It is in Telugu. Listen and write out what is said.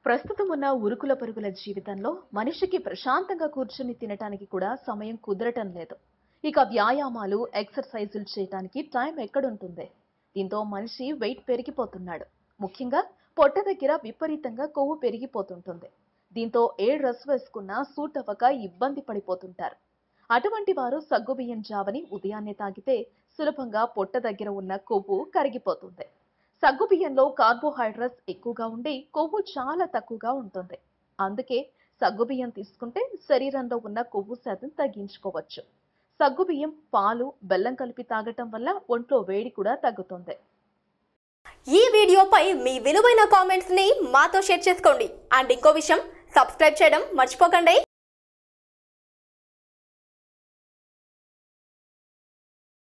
ప్రస్తుతం ఉన్న ఉరుకుల పరుగుల జీవితంలో మనిషికి ప్రశాంతంగా కూర్చుని తినటానికి కూడా సమయం కుదరటం లేదు ఇక వ్యాయామాలు ఎక్సర్సైజులు చేయటానికి టైం ఎక్కడుంటుంది దీంతో మనిషి వెయిట్ పెరిగిపోతున్నాడు ముఖ్యంగా పొట్ట దగ్గర విపరీతంగా కొవ్వు పెరిగిపోతుంటుంది దీంతో ఏ డ్రెస్ వేసుకున్నా సూట్ అవ్వక ఇబ్బంది పడిపోతుంటారు అటువంటి వారు సగ్గుబియ్యం జావని ఉదయాన్నే తాగితే సులభంగా పొట్ట దగ్గర ఉన్న కొవ్వు కరిగిపోతుంది సగ్గుబియ్యంలో కార్బోహైడ్రేట్స్ ఎక్కువగా ఉండి కొవ్వు చాలా తక్కువగా ఉంటుంది అందుకే సగ్గుబియ్యం తీసుకుంటే శరీరంలో ఉన్న కొవ్వు శాతం తగ్గించుకోవచ్చు సగ్గుబియ్యం పాలు బెల్లం కలిపి తాగటం వల్ల ఒంట్లో వేడి కూడా తగ్గుతుంది ఈ వీడియోపై మీ విలువైన కామెంట్స్ ని మాతో షేర్ చేసుకోండి అండ్ ఇంకో విషయం సబ్స్క్రైబ్ చేయడం మర్చిపోకండి